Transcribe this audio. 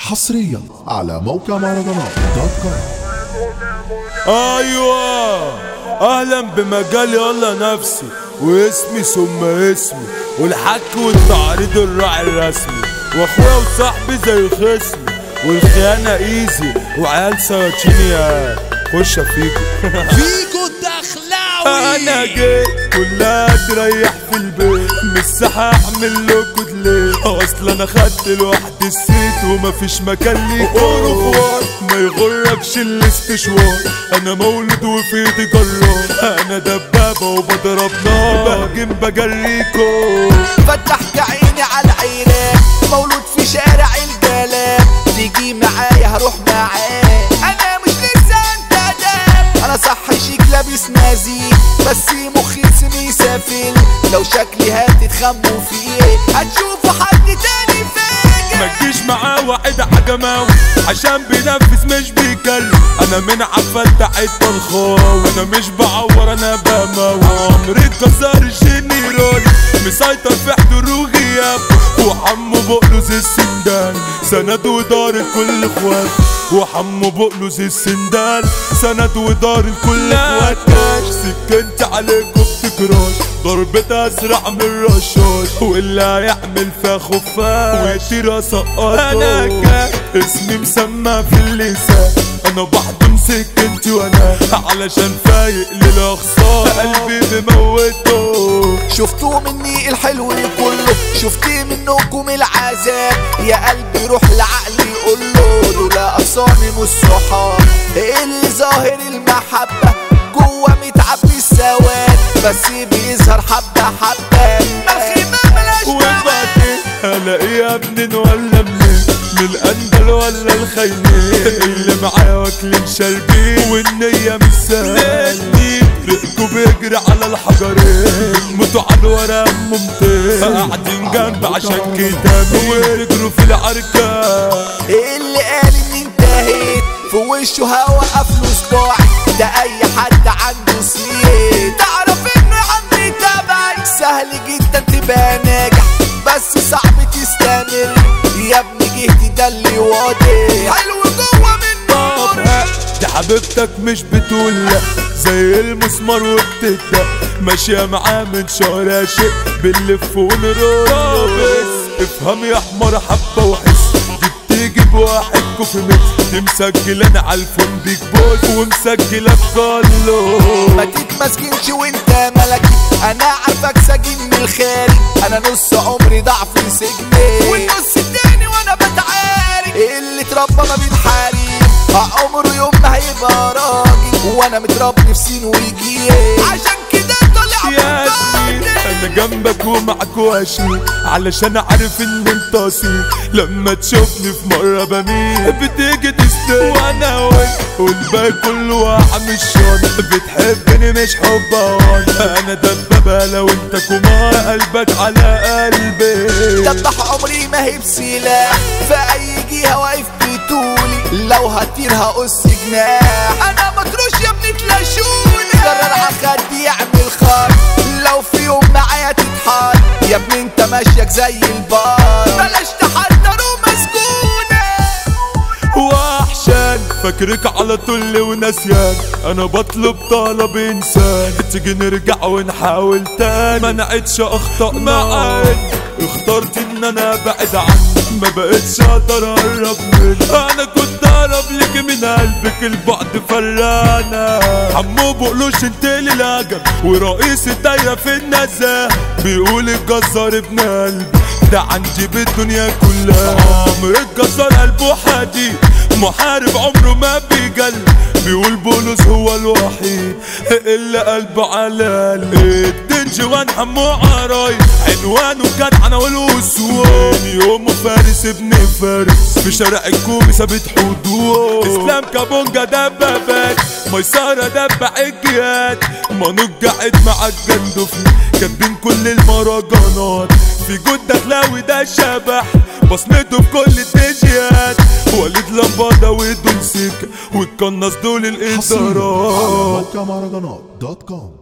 حصريا على موقع مهرجانات دوت كوم ايوه اهلا بمجال يلا نفسي واسمي ثم اسمي والحك والتعريض الراعي الرسمي واخويا وصاحبي زي خصمي والخيانة ايزي وعيال سياطين خش فيكو فيكو الدخلاوي انا جيت كلها تريح في البيت مش ساحة اعمل لكم ليه اصل انا خدت لوحدي السيت ومفيش مكان ليكوا رفوان ما يغركش الاستشوار انا مولود وفي ايدي جرار انا دبابة وبضرب نار بهجم بجريكو فتحت عيني على العراق مولود في شارع الجلال تيجي معايا هروح معاه انا مش لسه انت اداب انا صح شيك لابس نازي بس مخي سمي سافل لو شكلي هتتخموا فيه هتشوفوا حد تاني ما فاجر تجيش معاه واحد عجماوي عشان بينفذ مش بيكلم انا من عفلت عيد طلخاوي انا مش بعور انا بموي عمري اتكسر الجنيرال مسيطر في حضور وغياب وحمو بقلوز السندان سند ودار الكل اخوات وحمو بقلوز السندان سند ودار الكل اخوات سكنت عليكم بتكراش ضربتها اسرع من الرشاش واللي هيعمل فيها خفاش ويطير اسقطه انا جاي اسمي مسمى في اللسان انا بحضن سكنتي وانا علشان فايق للاخصار قلبي بموته شفتوا مني الحلو كله شفت منكم العذاب يا قلبي روح لعقلي قول له دول اغصاني مش صحاب اللي ظاهر المحبة جوه متعبي السواد بس بيظهر حبة حبة مخيمة ملاش دعوة وبعدين الاقيها منين ولا منين من الاندل ولا الخيمين اللي معايا واكلين شاربين والنية مش سهلة رقكوا بيجري على الحجرين موتوا على الورق ممتاز قاعدين جنب عشان كده ويجروا في العركة اللي قال اني انتهيت في وشه هوقف له صباعي ده اي حد عنده سنين تعرف انه يا عمي تبعي سهل جدا تبقى ناجح بس صعب تستمر يا ابني جهدي ده اللي واضح حلو جوه طب منه ها دي حبيبتك مش بتقول لا زي المسمار وبتبدأ ماشية معاه من شهر شيء بنلف ونروح بس افهم يا حمار حبة وحس دي بتيجي بواحد كوفي متر دي مسجلة على الفون بيج بوس ومسجلة بكله ما تتمسكنش وانت ملكي انا عارفك سجين من الخارج انا نص عمري ضاع في سجني والنص التاني وانا بتعارك اللي اتربى ما بينحارب عمره يوم ما هيبقى راجل وانا متربي في سين ويجي عشان كده طالع يا سنين متقدم. انا جنبك ومعك واشيل علشان عارف ان انت اصيل لما تشوفني في مره بميل بتيجي تستنى وانا وانت والباقي كله واقع من الشون بتحبني مش حب هون انا دبابه لو انت كمان قلبك على قلبي دبح عمري ما هي بسلاح في اي جهه واقف بطولي لو هطير هقص جناح انا مطروش يا ابني تلاشوني قرر على خدي يعمل خار لو في يوم معايا تتحار يا ابني انت ماشيك زي البار بلاش تحضر ومسكونه وحشان فاكرك على طول ونسيان انا بطلب طلب انسان تيجي نرجع ونحاول تاني ما نعيدش اخطاء معاك اخترت ان انا ابعد عنك ما بقتش اقدر اقرب منك انا كنت اقرب لك من قلبك البعد فرانا حمو بقلوش انت اللي لاجل ورئيس الدايره في النزاهه بيقول الجزار ابن قلبي ده عندي بالدنيا كلها عمر الجزار قلبه حديد محارب عمره ما بيجل بيقول بولس هو الوحيد اللي قلبه على قلب الدنج وان حمو عراي عنوانه كان انا والوسوان يومه فارس ابن فارس في شارع الكومي ثابت حدود اسلام كابونجا دبابات ميسرة دبع الجهاد منوج قاعد مع الجندفني كاتبين كل المهرجانات في جود دخلاوي ده شبح بصمته في كل الديجيات وليد لمبادة ودول سكة والقناص دول حصريا على الإدارات موقع مهرجانات دوت كوم